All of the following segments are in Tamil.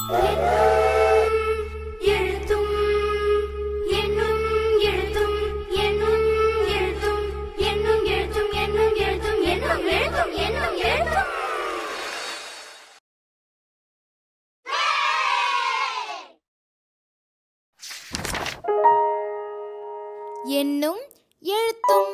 எழுத்தும் என்னும் எழுத்தும் என்னும் எழுத்தும் என்னும் எழுத்தும் என்னும் எழுத்தும் என்னும் எழுத்தும் என்னும் எழுத்தும் என்னும் எழுத்தும்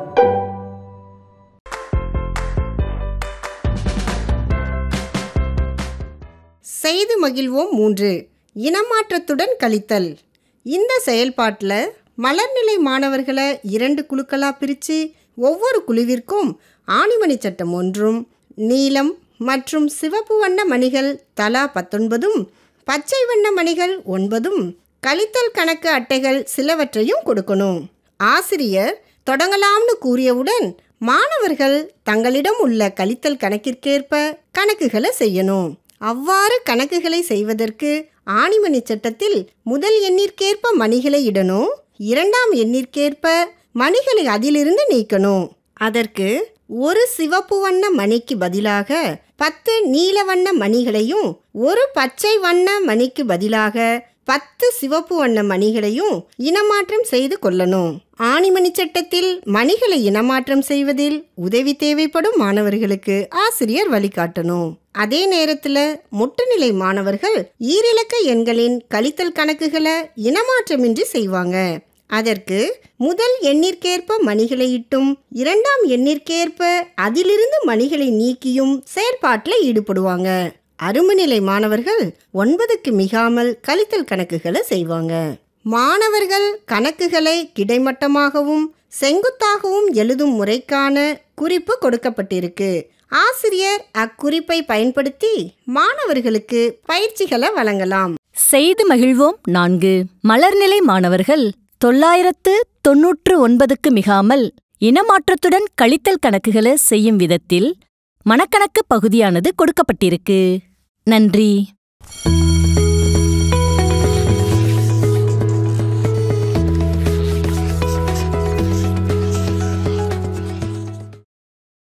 செய்து மகிழ்வோம் மூன்று இனமாற்றத்துடன் கழித்தல் இந்த செயல்பாட்டில் மலர்நிலை மாணவர்களை இரண்டு குழுக்களாக பிரித்து ஒவ்வொரு குழுவிற்கும் ஆணிமணி சட்டம் ஒன்றும் நீலம் மற்றும் சிவப்பு வண்ண மணிகள் தலா பத்தொன்பதும் பச்சை வண்ண மணிகள் ஒன்பதும் கழித்தல் கணக்கு அட்டைகள் சிலவற்றையும் கொடுக்கணும் ஆசிரியர் தொடங்கலாம்னு கூறியவுடன் மாணவர்கள் தங்களிடம் உள்ள கழித்தல் கணக்கிற்கேற்ப கணக்குகளை செய்யணும் அவ்வாறு கணக்குகளை செய்வதற்கு ஆணிமணி சட்டத்தில் முதல் எண்ணிற்கேற்ப மணிகளை இடணும் இரண்டாம் எண்ணிற்கேற்ப மணிகளை அதிலிருந்து நீக்கணும் அதற்கு ஒரு சிவப்பு வண்ண மணிக்கு பதிலாக பத்து நீல வண்ண மணிகளையும் ஒரு பச்சை வண்ண மணிக்கு பதிலாக பத்து சிவப்பு வண்ண மணிகளையும் இனமாற்றம் செய்து கொள்ளணும் ஆணிமணி சட்டத்தில் மணிகளை இனமாற்றம் செய்வதில் உதவி தேவைப்படும் மாணவர்களுக்கு ஆசிரியர் வழிகாட்டணும் அதே நேரத்தில் முட்டுநிலை மாணவர்கள் ஈரிலக்க எண்களின் கழித்தல் கணக்குகளை இனமாற்றமின்றி செய்வாங்க அதற்கு முதல் எண்ணிற்கேற்ப மணிகளை இட்டும் இரண்டாம் எண்ணிற்கேற்ப அதிலிருந்து மணிகளை நீக்கியும் செயல்பாட்டில் ஈடுபடுவாங்க அருமநிலை மாணவர்கள் ஒன்பதுக்கு மிகாமல் கழித்தல் கணக்குகளை செய்வாங்க மாணவர்கள் கணக்குகளை கிடைமட்டமாகவும் செங்குத்தாகவும் எழுதும் முறைக்கான குறிப்பு கொடுக்கப்பட்டிருக்கு ஆசிரியர் அக்குறிப்பை பயன்படுத்தி மாணவர்களுக்கு பயிற்சிகளை வழங்கலாம் செய்து மகிழ்வோம் நான்கு மலர்நிலை மாணவர்கள் தொள்ளாயிரத்து தொன்னூற்று ஒன்பதுக்கு மிகாமல் இனமாற்றத்துடன் கழித்தல் கணக்குகளை செய்யும் விதத்தில் மனக்கணக்கு பகுதியானது கொடுக்கப்பட்டிருக்கு நன்றி